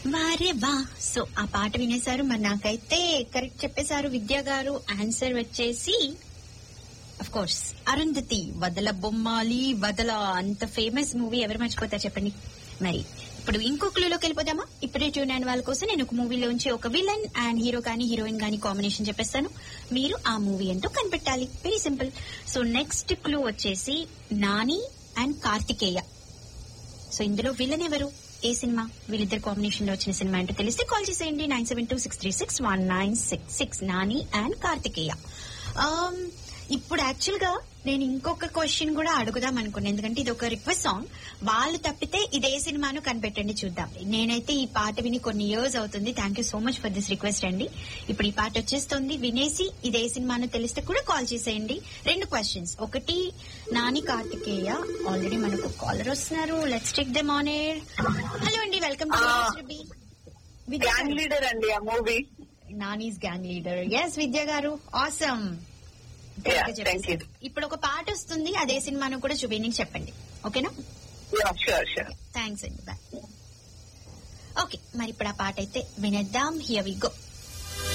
వారే వా సో ఆ పాట వినేశారు మరి నాకైతే కరెక్ట్ చెప్పేశారు విద్యా గారు ఆన్సర్ వచ్చేసి అఫ్ కోర్స్ అరుంధతి వదల బొమ్మాలి వదల అంత ఫేమస్ మూవీ ఎవరు మర్చిపోతారు చెప్పండి మరి ఇప్పుడు ఇంకో క్లూలోకి వెళ్ళిపోదామా ఇప్పుడే ట్యూన్ అయిన వాళ్ళ కోసం నేను ఒక మూవీలోంచి ఒక విలన్ అండ్ హీరో కానీ హీరోయిన్ కానీ కాంబినేషన్ చెప్పేస్తాను మీరు ఆ మూవీ ఏంటో కనిపెట్టాలి very simple so next clue వచ్చేసి నాని అండ్ కార్తికేయ సో ఇందులో విలన్ ఎవరు ఏ సినిమా వీళ్ళిద్దరు కాంబినేషన్ లో వచ్చిన సినిమా ఏంటో తెలిస్తే కాల్ చేసేయండి nine seven two six three six one nine six six Nani and Kartikeya Um, ఇప్పుడు యాక్చువల్ గా నేను ఇంకొక క్వశ్చన్ కూడా అడుగుదాం అనుకున్నాను ఎందుకంటే ఇది ఒక రిక్వెస్ట్ సాంగ్ వాళ్ళు తప్పితే ఇదే సినిమాను కనిపెట్టండి చూద్దాం నేనైతే ఈ పాట విని కొన్ని ఇయర్స్ అవుతుంది thank you so much for this request అండి ఇప్పుడు ఈ పాట వచ్చేస్తుంది వినేసి ఇదే సినిమాను తెలిస్తే కూడా కాల్ చేసేయండి రెండు క్వశ్చన్స్ ఒకటి నాని కార్తికేయ ఆల్రెడీ మనకు కాలర్ వస్తున్నారు let's take them on air hello అండి welcome to Vidya gang leader అండి ఆ movie Nani's gang leader yes Vidya garu awesome Yeah, thank you. ఇప్పుడు ఒక పాట వస్తుంది అదే సినిమాను కూడా చూపించి చెప్పండి ఓకేనా షూర్ షూర్ థ్యాంక్స్ అండి బాయ్ ఓకే మరి ఇప్పుడు ఆ పాట అయితే వినేద్దాం హియర్ వి గో